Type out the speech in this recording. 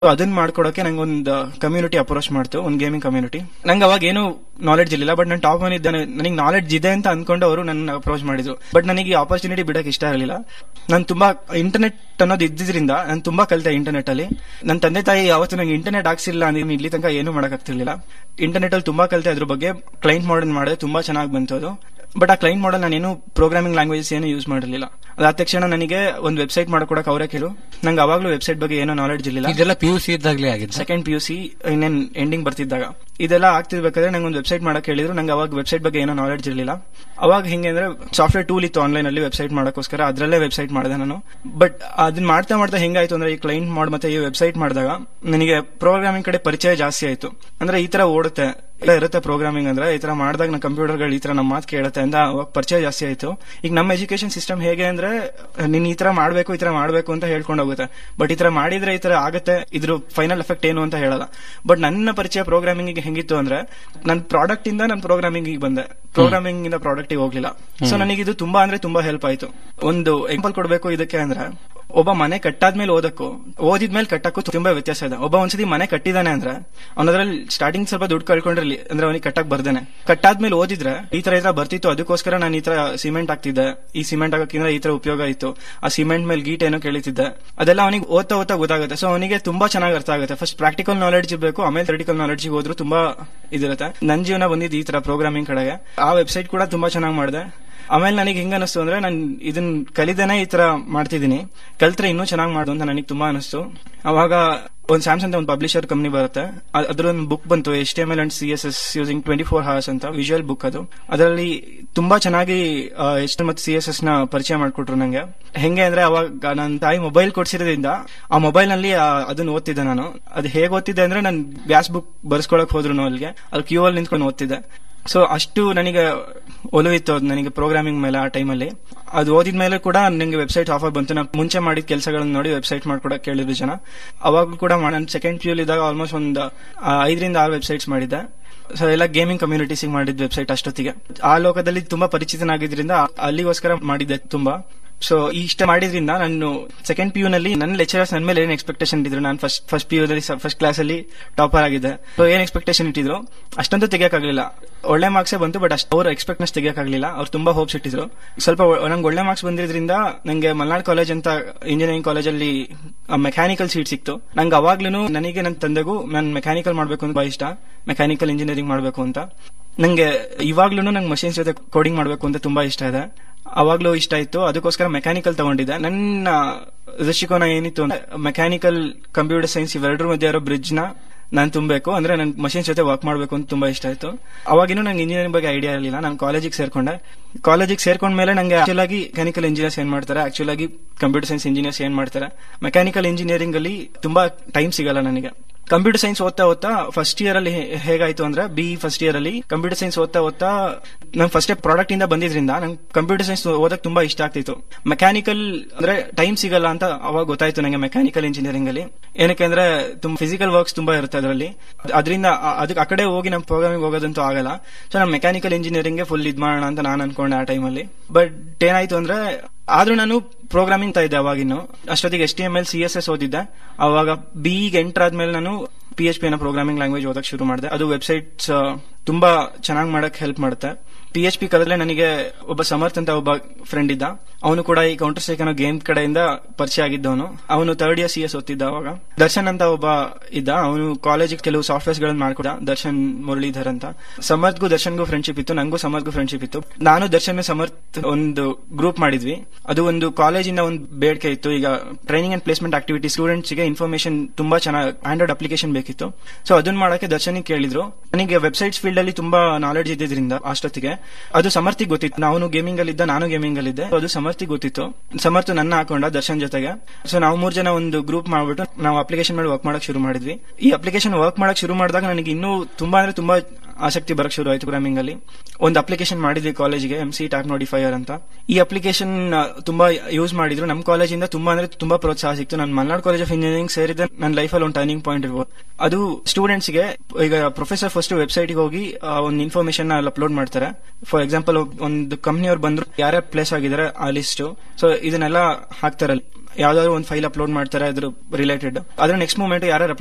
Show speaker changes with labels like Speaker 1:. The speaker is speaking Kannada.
Speaker 1: ಅದನ್ನ ಮಾಡ್ಕೊಡಕ್ಕೆ ನಂಗೆ ಒಂದು ಕಮ್ಯುನಿಟಿ ಅಪ್ರೋಚ್ ಮಾಡ್ತು ಒಂದು ಗೇಮಿಂಗ್ ಕಮ್ಯುನಿಟಿ ನಂಗೆ ಅವಾಗ ಏನು ನಾಲೆಡ್ಜ್ ಇರಲಿಲ್ಲ ಬಟ್ ನಾನು ಟಾಪ್ ಒನ್ ಇದ್ದಾನೆ ನನಗೆ ನಾಲೆಡ್ಜ್ ಇದೆ ಅಂತ ಅನ್ಕೊಂಡು ಅವರು ನನ್ನ ಅಪ್ರೋಚ್ ಮಾಡಿದ್ರು ಬಟ್ ನನಗೆ ಈ ಆಪರ್ಚುನಿಟಿ ಬಿಡಕ್ಕೆ ಇಷ್ಟ ಇರಲಿಲ್ಲ ನಾನು ತುಂಬಾ ಇಂಟರ್ನೆಟ್ ಅನ್ನೋದು ಇದ್ದಿದ್ರಿಂದ ನಾನು ತುಂಬಾ ಕಲಿತೆ ಇಂಟರ್ನೆಟ್ ಅಲ್ಲಿ ನನ್ನ ತಂದೆ ತಾಯಿ ಯಾವತ್ತು ನಂಗೆ ಇಂಟರ್ನೆಟ್ ಹಾಕ್ಸಿಲ್ಲ ಅಂದ್ರೆ ಇಲ್ಲಿ ತನಕ ಏನು ಮಾಡಕ್ಕಾಗ್ತಿರ್ಲಿಲ್ಲ ಇಂಟರ್ನೆಟ್ ಅಲ್ಲಿ ತುಂಬಾ ಕಲಿತೆ ಅದ್ರ ಬಗ್ಗೆ ಕ್ಲೈಂಟ್ ಮಾಡಲ್ ಮಾಡಿದೆ ತುಂಬಾ ಚೆನ್ನಾಗಿ ಬಂತು ಅದು ಬಟ್ ಆ ಕ್ಲೈಂಟ್ ಮಾಡಲ್ ನಾನೇನು ಪ್ರೋಗ್ರಾಮಿಂಗ್ ಲ್ಯಾಂಗ್ವೇಜಸ್ ಏನು ಯೂಸ್ ಮಾಡಿರಲಿಲ್ಲ ಅದಾದ ತಕ್ಷಣ ನನಗೆ ಒಂದು ವೆಬ್ಸೈಟ್ ಮಾಡ್ಕೊಡಕ್ ಅವರೇ ಕೇಳು ನಂಗೆ ಅವಾಗಲೂ ವೆಬ್ಸೈಟ್ ಬಗ್ಗೆ ಏನೋ ನಾಲೆಡ್ಜ್ ಇರಲಿಲ್ಲ
Speaker 2: ಇದೆಲ್ಲ ಪಿ ಯು ಸಿ ಇದ್ದಾಗಲೇ ಆಗಿದ್ದು
Speaker 1: ಸೆಕೆಂಡ್ ಪಿ ಯು ಸಿ ಇನ್ನೇನ್ ಎಂಡಿಂಗ್ ಬರ್ತಿದ್ದಾಗ ಇದೆಲ್ಲ ಆಗ್ತಿರ್ಬೇಕಾದ್ರೆ ನಂಗೆ ಒಂದು ವೆಬ್ಸೈಟ್ ಮಾಡಕ್ ಹೇಳಿದ್ರು ನಂಗೆ ಅವಾಗ ವೆಬ್ಸೈಟ್ ಬಗ್ಗೆ ಏನೋ ನಾಲೆಡ್ಜ್ ಇರಲಿಲ್ಲ ಅವಾಗ ಹಿಂಗೆ ಅಂದ್ರೆ ಸಾಫ್ಟ್ವೇರ್ ಟೂಲ್ ಇತ್ತು ಆನ್ಲೈನ್ ಅಲ್ಲಿ ವೆಬ್ಸೈಟ್ ಮಾಡೋಕ್ಕೋಸ್ಕರ ಅದರಲ್ಲೇ ವೆಬ್ಸೈಟ್ ಮಾಡಿದೆ ನಾನು ಬಟ್ ಅದನ್ನ ಮಾಡ್ತಾ ಮಾಡ್ತಾ ಹೆಂಗಾಯ್ತು ಅಂದ್ರೆ ಈ ಕ್ಲೈಂಟ್ ಮಾಡಿ ಮತ್ತೆ ಈ ವೆಬ್ಸೈಟ್ ಮಾಡಿದಾಗ ನನಗೆ ಪ್ರೋಗ್ರಾಮಿಂಗ್ ಕಡೆ ಪರಿಚಯ ಜಾಸ್ತಿ ಆಯ್ತು ಅಂದ್ರೆ ಈ ತರ ಓಡುತ್ತೆ ಇಲ್ಲ ಇರುತ್ತೆ ಪ್ರೋಗ್ರಾಮಿಂಗ್ ಅಂದ್ರೆ ಈ ತರ ಮಾಡಿದಾಗ ನಮ್ಮ ಕಂಪ್ಯೂಟರ್ಗಳು ಈ ತರ ನಮ್ಮ ಮಾತು ಕೇಳುತ್ತೆ ಅಂತ ಅವಾಗ ಪರಿಚಯ ಜಾಸ್ತಿ ಆಯ್ತು ಈಗ ನಮ್ಮ ಎಜುಕೇಶನ್ ಸಿಸ್ಟಮ್ ಹೇಗೆ ಅಂದ್ರೆ ನೀನ್ ಈ ತರ ಮಾಡ್ಬೇಕು ಈ ತರ ಮಾಡ್ಬೇಕು ಅಂತ ಹೇಳ್ಕೊಂಡು ಹೋಗುತ್ತೆ ಬಟ್ ಈ ತರ ಮಾಡಿದ್ರೆ ಈ ತರ ಆಗುತ್ತೆ ಇದ್ರ ಫೈನಲ್ ಎಫೆಕ್ಟ್ ಏನು ಅಂತ ಹೇಳಲ್ಲ ಬಟ್ ನನ್ನ ಪರಿಚಯ ಪ್ರೋಗ್ರಾಮಿಂಗ್ ಹೆಂಗಿತ್ತು ಅಂದ್ರೆ ನನ್ನ ಪ್ರಾಡಕ್ಟ್ ಇಂದ ನಾನು ಪ್ರೋಗ್ರಾಮಿಂಗ್ ಬಂದೆ ಪ್ರೋಗ್ರಾಮಿಂಗ್ ಇಂದ ಪ್ರಾಡಕ್ಟ್ ಹೋಗ್ಲಿಲ್ಲ ಸೊ ನನಗೆ ಇದು ತುಂಬಾ ಅಂದ್ರೆ ತುಂಬಾ ಹೆಲ್ಪ್ ಆಯ್ತು ಒಂದು ಎಕ್ಸಾಂಪಲ್ ಕೊಡಬೇಕು ಇದಕ್ಕೆ ಅಂದ್ರೆ ಒಬ್ಬ ಮನೆ ಕಟ್ಟಾದ್ಮೇಲೆ ಓದಕ್ಕೂ ಓದಿದ್ಮೇಲೆ ಕಟ್ಟಕ್ಕೂ ತುಂಬಾ ವ್ಯತ್ಯಾಸ ಇದೆ ಒಬ್ಬ ಒಂದ್ಸತಿ ಮನೆ ಕಟ್ಟಿದಾನೆ ಅಂದ್ರೆ ಅವನದ್ರಲ್ಲಿ ಸ್ಟಾರ್ಟಿಂಗ್ ಸ್ವಲ್ಪ ದುಡ್ಡು ಕಳ್ಕೊಂಡಿರ್ಲಿ ಅಂದ್ರೆ ಅವನಿಗೆ ಕಟ್ಟಕ್ ಬರ್ದೇನೆ ಕಟ್ಟಾದ್ಮೇಲೆ ಓದಿದ್ರೆ ಈ ತರ ಈ ತರ ಬರ್ತಿತ್ತು ಅದಕ್ಕೋಸ್ಕರ ನಾನು ಈ ತರ ಸಿಮೆಂಟ್ ಹಾಕ್ತಿದ್ದೆ ಈ ಸಿಮೆಂಟ್ ಹಾಕಕ್ಕಿಂತ ಈ ತರ ಉಪಯೋಗ ಇತ್ತು ಆ ಸಿಮೆಂಟ್ ಮೇಲೆ ಗೀಟ್ ಏನೋ ಕೇಳಿತಿದ್ದೆ ಅದೆಲ್ಲ ಅವನಿಗೆ ಓದ್ತಾ ಓದ್ತಾ ಗೊತ್ತಾಗುತ್ತೆ ಸೊ ಅವನಿಗೆ ತುಂಬಾ ಚೆನ್ನಾಗಿ ಅರ್ಥ ಆಗುತ್ತೆ ಫಸ್ಟ್ ಪ್ರಾಕ್ಟಿಕಲ್ ನಾಲೆಡ್ಜ್ ಇರಬೇಕು ಆಮೇಲೆ ಥೆರಿಟಿಕಲ್ ನಾಲೆಡ್ಜ್ ಹೋದ್ರು ತುಂಬಾ ಇದಿರುತ್ತೆ ನನ್ನ ಜೀವನ ಬಂದಿದ್ದು ಈ ತರ ಪ್ರೋಗ್ರಾಮಿಂಗ್ ಕಡೆಗೆ ಆ ವೆಬ್ಸೈಟ್ ಕೂಡ ತುಂಬಾ ಚೆನ್ನಾಗಿ ಮಾಡಿದೆ ಆಮೇಲೆ ನನಗೆ ಹೆಂಗ ಅನಿಸ್ತು ಅಂದ್ರೆ ನಾನು ಇದನ್ನ ಕಲಿದೇನೆ ಈ ತರ ಮಾಡ್ತಿದ್ದೀನಿ ಕಲ್ತ್ರೆ ಇನ್ನೂ ಚೆನ್ನಾಗಿ ಮಾಡು ಅಂತ ನನಗೆ ತುಂಬಾ ಅನಿಸ್ತು ಅವಾಗ ಒಂದು ಸ್ಯಾಮ್ಸಂಗ್ ಅಂತ ಒಂದು ಪಬ್ಲಿಷರ್ ಕಂಪ್ನಿ ಬರುತ್ತೆ ಅ- ಅದ್ರೊಂದು ಬುಕ್ ಬಂತು H T M L and C S S using twenty four hours ಅಂತ ವಿಜುವಲ್ ಬುಕ್ ಅದು ಅದರಲ್ಲಿ ತುಂಬಾ ಚೆನ್ನಾಗಿ ಎಚ್ ಟಿ ಮತ್ತು ಸಿ ಎಸ್ ಎಸ್ ನ ಪರಿಚಯ ಮಾಡ್ಕೊಟ್ರು ನಂಗೆ ಹೆಂಗೆ ಅಂದ್ರೆ ಅವಾಗ ನನ್ನ ತಾಯಿ ಮೊಬೈಲ್ ಕೊಡ್ಸಿರೋದ್ರಿಂದ ಆ ಮೊಬೈಲ್ ನಲ್ಲಿ ಆ, ಅದನ್ನ ಓದ್ತಿದ್ದೆ ನಾನು ಅದು ಹೇಗೆ ಓದ್ತಿದ್ದೆ ಅಂದ್ರೆ ನಾನು ಗ್ಯಾಸ್ ಬುಕ್ ಬರ್ಸ್ಕೊಳಕ್ ಹೋದ್ರು ಅಲ್ಲಿಗೆ ಅಲ್ಲಿ ಕ್ಯೂ ಅಲ್ಲಿ ನಿಂತ್ಕೊಂಡು ಓದ್ತಿದ್ದೆ ಸೊ ಅಷ್ಟು ನನಗೆ ಒಲವಿತ್ತು ಅದು ನನಗೆ ಪ್ರೋಗ್ರಾಮಿಂಗ್ ಮೇಲೆ ಆ ಟೈಮಲ್ಲಿ ಅದು ಓದಿದ ಮೇಲೆ ಕೂಡ ನನಗೆ ವೆಬ್ಸೈಟ್ ಆಫರ್ ಬಂತು ನಾನು ಮುಂಚೆ ಮಾಡಿದ ಕೆಲಸಗಳನ್ನ ನೋಡಿ ವೆಬ್ಸೈಟ್ ಮಾಡ್ಕೊಡಕ್ಕೆ ಕೇಳಿದ್ರು ಜನ ಅವಾಗಲೂ ಕೂಡ ನಾನು ಸೆಕೆಂಡ್ ಪಿ ಇದ್ದಾಗ ಆಲ್ಮೋಸ್ಟ್ ಒಂದು ಆ, ಐದರಿಂದ ಆರು ವೆಬ್ಸೈಟ್ಸ್ ಮಾಡಿದ್ದೆ ಸೊ ಎಲ್ಲ ಗೇಮಿಂಗ್ ಕಮ್ಯುನಿಟೀಸ್ ಮಾಡಿದ ವೆಬ್ಸೈಟ್ ಅಷ್ಟೊತ್ತಿಗೆ ಆ ಲೋಕದಲ್ಲಿ ತುಂಬಾ ಪರಿಚಿತನಾಗಿದ್ರಿಂದ ಅಲ್ಲಿಗೋಸ್ಕರ ಮಾಡಿದ್ದೆ ತುಂಬಾ ಸೊ ಇಷ್ಟ ಮಾಡಿದ್ರಿಂದ ನಾನು ಸೆಕೆಂಡ್ ಪಿ ಯು ನಲ್ಲಿ ನನ್ನ ಲೆಕ್ಚರರ್ಸ್ ನನ್ನ ಮೇಲೆ ಏನ್ ಎಕ್ಸ್ಪೆಕ್ಟೇಷನ್ ಇಟ್ಟಿದ್ರು ನಾನು ಫಸ್ಟ್ ಫಸ್ಟ್ ಪಿ ಯುದಲ್ಲಿ ಫಸ್ಟ್ ಕ್ಲಾಸ್ ಅಲ್ಲಿ ಟಾಪರ್ ಆಗಿದ್ದೆ ಸೊ ಏನ್ ಎಕ್ಸ್ಪೆಕ್ಟೇಷನ್ ಇಟ್ಟಿದ್ರು ಅಷ್ಟೊಂದು ತೆಗಿಯಕ್ಕಾಗ್ಲಿಲ್ಲ ಒಳ್ಳೆ ಮಾರ್ಕ್ಸೇ ಬಂತು ಬಟ್ ಅಷ್ಟು ಅವ್ರ ಎಕ್ಸ್ಪೆಕ್ಟ್ನೆಸ್ ತೆಗಿಯಕ್ಕಾಗ್ಲಿಲ್ಲ ಅವ್ರು ತುಂಬಾ ಹೋಪ್ಸ್ ಇಟ್ಟಿದ್ರು ಸ್ವಲ್ಪ ಒ- ನಂಗೆ ಒಳ್ಳೆ ಮಾರ್ಕ್ಸ್ ಬಂದಿದ್ರಿಂದ ನಂಗೆ ಮಲ್ನಾಡ್ ಕಾಲೇಜ್ ಅಂತ ಇಂಜಿನಿಯರಿಂಗ್ ಕಾಲೇಜಲ್ಲಿ ಮೆಕ್ಯಾನಿಕಲ್ ಸೀಟ್ ಸಿಕ್ತು ನಂಗೆ ಅವಾಗ್ಲೂ ನನಗೆ ನನ್ನ ತಂದೆಗೂ ನಾನು ಮೆಕ್ಯಾನಿಕಲ್ ಮಾಡ್ಬೇಕು ಅಂತ ಬಹಳ ಇಷ್ಟ ಮೆಕ್ಯಾನಿಕಲ್ ಇಂಜಿನಿಯರಿಂಗ್ ಮಾಡ್ಬೇಕು ಅಂತ ನಂಗೆ ಇವಾಗ್ಲೂ ನಂಗೆ ಮಷಿನ್ಸ್ ಜೊತೆ ಕೋಡಿಂಗ್ ಮಾಡ್ಬೇಕು ಅಂತ ತುಂಬಾ ಇಷ್ಟ ಇದೆ ಅವಾಗ್ಲೂ ಇಷ್ಟ ಇತ್ತು ಅದಕ್ಕೋಸ್ಕರ ಮೆಕ್ಯಾನಿಕಲ್ ತಗೊಂಡಿದ್ದೆ ನನ್ನ ದೃಷ್ಟಿಕೋನ ಏನಿತ್ತು ಅಂದ್ರೆ ಮೆಕ್ಯಾನಿಕಲ್ ಕಂಪ್ಯೂಟರ್ ಸೈನ್ಸ್ ಇವೆರಡರ ಮಧ್ಯೆ ಇರೋ ಬ್ರಿಡ್ಜ್ ನ ನಾನು ತುಂಬಬೇಕು ಅಂದ್ರೆ ನನ್ ಮಷಿನ್ ಜೊತೆ ವರ್ಕ್ ಮಾಡ್ಬೇಕು ಅಂತ ತುಂಬಾ ಇಷ್ಟ ಆಯ್ತು ಅವಾಗಿನೂ ನಂಗೆ ಇಂಜಿನಿಯರಿಂಗ್ ಬಗ್ಗೆ ಐಡಿಯಾ ಇರಲಿಲ್ಲ ನಾನು ಕಾಲೇಜಿಗೆ ಸೇರ್ಕೊಂಡೆ ಕಾಲೇಜಿಗೆ ಸೇರ್ಕೊಂಡ ಮೇಲೆ ನಂಗೆ ಆಕ್ಚುಲ್ ಆಗಿ ಮೆಕ್ಯಾನಿಕಲ್ ಇಂಜಿನಿಯರ್ಸ್ ಏನ್ ಮಾಡ್ತಾರೆ ಆಕ್ಚುಲ್ ಆಗಿ ಕಂಪ್ಯೂಟರ್ ಸೈನ್ಸ್ ಇಂಜಿನಿಯರ್ಸ್ ಏನ್ ಮಾಡ್ತಾರೆ ಮೆಕ್ಯಾನಿಕಲ್ ಇಂಜಿನಿಯರಿಂಗ್ ಅಲ್ಲಿ ತುಂಬಾ ಟೈಮ್ ಸಿಗಲ್ಲ ನನಗೆ ಕಂಪ್ಯೂಟರ್ ಸೈನ್ಸ್ ಓದ್ತಾ ಓದ್ತಾ ಫಸ್ಟ್ ಇಯರ್ ಅಲ್ಲಿ ಹೇ- ಹೇಗಾಯ್ತು ಅಂದ್ರೆ ಬಿ ಫಸ್ಟ್ ಇಯರ್ ಅಲ್ಲಿ ಕಂಪ್ಯೂಟರ್ ಸೈನ್ಸ್ ಓದ್ತಾ ಓದ್ತಾ ನಂಗೆ ಫಸ್ಟ್ ಪ್ರಾಡಕ್ಟ್ ಇಂದ ಬಂದಿದ್ರಿಂದ ನಂಗೆ ಕಂಪ್ಯೂಟರ್ ಸೈನ್ಸ್ ಓದಕ್ ತುಂಬಾ ಇಷ್ಟ ಆಗ್ತಿತ್ತು ಮೆಕ್ಯಾನಿಕಲ್ ಅಂದ್ರೆ ಟೈಮ್ ಸಿಗಲ್ಲ ಅಂತ ಅವಾಗ ಗೊತ್ತಾಯ್ತು ನಂಗೆ ಮೆಕ್ಯಾನಿಕಲ್ ಇಂಜಿನಿಯರಿಂಗ್ ಅಲ್ಲಿ ಏನಕ್ಕೆ ಅಂದ್ರೆ ತುಂಬ ಫಿಸಿಕಲ್ ವರ್ಕ್ಸ್ ತುಂಬಾ ಇರುತ್ತೆ ಅದರಲ್ಲಿ ಅದರಿಂದ ಅದಕ್ಕೆ ಆ ಕಡೆ ಹೋಗಿ ನಮ್ಮ ಪ್ರೋಗ್ರಾಮಿಂಗ್ ಹೋಗೋದಂತೂ ಆಗಲ್ಲ ಸೊ ನಾನು ಮೆಕ್ಯಾನಿಕಲ್ ಇಂಜಿನಿಯರಿಂಗ್ ಫುಲ್ ಇದ್ ಮಾಡೋಣ ಅಂತ ನಾನು ಅನ್ಕೊಂಡೆ ಆ ಟೈಮಲ್ಲಿ ಬಟ್ ಏನಾಯ್ತು ಅಂದ್ರೆ ಆದ್ರೂ ನಾನು ಪ್ರೋಗ್ರಾಮಿಂಗ್ ತಾ ಇದ್ದೆ ಅವಾಗಿನ್ನು ಅಷ್ಟೊತ್ತಿಗೆ S T M L C S S ಓದಿದ್ದೆ ಅವಾಗ ಬಿ ಎಂಟರ್ ಆದ್ಮೇಲೆ ನಾನು ಪಿ ಎಚ್ ಪಿ ಅನ್ನೋ ಪ್ರೋಗ್ರಾಮಿಂಗ್ ಲ್ಯಾಂಗ್ವೇಜ್ ಓದಕ್ ಶುರು ಮಾಡಿದೆ ಅದು ವೆಬ್ಸೈಟ್ಸ್ ತುಂಬಾ ಚೆನ್ನಾಗಿ ಮಾಡಕ್ ಹೆಲ್ಪ್ ಮಾಡುತ್ತೆ ಪಿ ಎಚ್ ಪಿ ಕದಲೇ ನನಗೆ ಒಬ್ಬ ಸಮರ್ಥ್ ಅಂತ ಒಬ್ಬ ಫ್ರೆಂಡ್ ಇದ್ದ ಅವನು ಕೂಡ ಈ ಕೌಂಟರ್ ಸ್ಟ್ರೈಕ್ ಅನ್ನೋ ಗೇಮ್ ಕಡೆಯಿಂದ ಪರಿಚಯ ಆಗಿದ್ದವನು ಅವನು ಥರ್ಡ್ ಇಯರ್ ಸಿ ಎಸ್ ಓದ್ತಿದ್ದ ಅವಾಗ ದರ್ಶನ್ ಅಂತ ಒಬ್ಬ ಇದ್ದ ಅವನು ಕಾಲೇಜಿಗೆ ಕೆಲವು ಸಾಫ್ಟ್ವೇರ್ಸ್ ಗಳನ್ನ ಮಾಡ್ಕೊಡ ದರ್ಶನ್ ಮುರಳೀಧರ್ ಅಂತ ಸಮರ್ಥ್ಗೂ ದರ್ಶನ್ಗೂ ಫ್ರೆಂಡ್ಶಿಪ್ ಇತ್ತು ನಂಗೂ ಸಮರ್ಥ್ಗೂ ಫ್ರೆಂಡ್ಶಿಪ್ ಇತ್ತು ನಾನು ದರ್ಶನ್ ಸಮರ್ಥ್ ಒಂದು ಗ್ರೂಪ್ ಮಾಡಿದ್ವಿ ಅದು ಒಂದು ಕಾಲೇಜಿಂದ ಒಂದು ಬೇಡಿಕೆ ಇತ್ತು ಈಗ training and placement activity students ಗೆ ಇನ್ಫಾರ್ಮೇಶನ್ ತುಂಬಾ ಚೆನ್ನಾಗಿ ಆಂಡ್ರಾಯ್ಡ್ ಅಪ್ಲಿಕೇಶನ್ ಬೇಕಿತ್ತು ಸೊ ಅದನ್ನ ಮಾಡಕ್ಕೆ ದರ್ಶನ್ ಕೇಳಿದ್ರು ನನಗೆ ವೆಬ್ಸೈಟ್ಸ್ ಫೀಲ್ಡ್ ಅಲ್ಲಿ ತುಂಬಾ ನಾಲೆಡ್ಜ್ ಇದ್ದಿದ್ರಿಂದ ಅಷ್ಟೊತ್ತಿಗೆ ಅದು ಸಮರ್ಥಿಗೆ ಗೊತ್ತಿತ್ತು ನಾನು ಗೇಮಿಂಗ್ ಅಲ್ಲಿ ಇದ್ದ ನಾನು ಗೇಮಿಂಗ್ ಅಲ್ಲಿ ಇದ್ದೆ ಅದು ಸಮರ್ಥಿಗೆ ಗೊತ್ತಿತ್ತು ಸಮರ್ಥ ನನ್ನ ಹಾಕೊಂಡ ದರ್ಶನ್ ಜೊತೆಗೆ ಸೊ ನಾವು ಮೂರ್ ಜನ ಒಂದು ಗ್ರೂಪ್ ಮಾಡ್ಬಿಟ್ಟು ನಾವು ಅಪ್ಲಿಕೇಶನ್ ಮೇಲೆ ವರ್ಕ್ ಮಾಡಕ್ ಶುರು ಮಾಡಿದ್ವಿ ಈ ಅಪ್ಲಿಕೇಶನ್ ವರ್ಕ್ ಮಾಡಕ್ ಶುರು ಮಾಡಿದಾಗ ನನಗೆ ಇನ್ನೂ ತುಂಬಾ ಅಂದ್ರೆ ತುಂಬಾ ಆಸಕ್ತಿ ಬರಕ್ ಶುರು ಆಯ್ತು ಪ್ರೋಗ್ರಾಮಿಂಗ್ ಅಲ್ಲಿ ಒಂದು ಅಪ್ಲಿಕೇಶನ್ ಮಾಡಿದ್ವಿ ಕಾಲೇಜಿಗೆ ಎಂ ಸಿ ಟ್ಯಾಪ್ ನೋಡಿಫೈಯರ್ ಅಂತ ಈ ಅಪ್ಲಿಕೇಶನ್ ತುಂಬಾ ಯೂಸ್ ಮಾಡಿದ್ರು ನಮ್ಮ ಕಾಲೇಜಿಂದ ತುಂಬಾ ಅಂದ್ರೆ ತುಂಬಾ ಪ್ರೋತ್ಸಾಹ ಸಿಕ್ತು ನಾನು ಮಲ್ನಾಡ್ ಕಾಲೇಜ್ ಆಫ್ ಇಂಜಿನಿಯರಿಂಗ್ ಸೇರಿದ ನನ್ನ ಲೈಫಲ್ಲಿ ಒಂದು ಟರ್ನಿಂಗ್ ಪಾಯಿಂಟ್ ಇರ್ಬೋದು ಅದು ಸ್ಟೂಡೆಂಟ್ಸ್ ಗೆ ಈಗ ಪ್ರೊಫೆಸರ್ ಫಸ್ಟ್ ವೆಬ್ಸೈಟ್ ಹೋಗಿ ಆ, ಒಂದು ಇನ್ಫಾರ್ಮೇಶನ್ ಅಲ್ಲಿ ಅಪ್ಲೋಡ್ ಮಾಡ್ತಾರೆ ಫಾರ್ ಎಕ್ಸಾಂಪಲ್ ಒಂದು ಕಂಪ್ನಿಯವ್ರು ಬಂದ್ರು ಯಾರ್ಯಾರು ಪ್ಲೇಸ್ ಆಗಿದ್ದಾರೆ ಆ ಲಿಸ್ಟ್ ಸೊ ಇದನ್ನೆಲ್ಲ ಹಾಕ್ತಾರೆ ಯಾವ್ದಾದ್ರು ಒಂದು ಫೈಲ್ ಅಪ್ಲೋಡ್ ಮಾಡ್ತಾರೆ ಅದ್ರ ರಿಲೇಟೆಡ್ ಅದ್ರ ನೆಕ್ಸ್ಟ್ ಮೂಮೆಂಟ್ ಯಾರು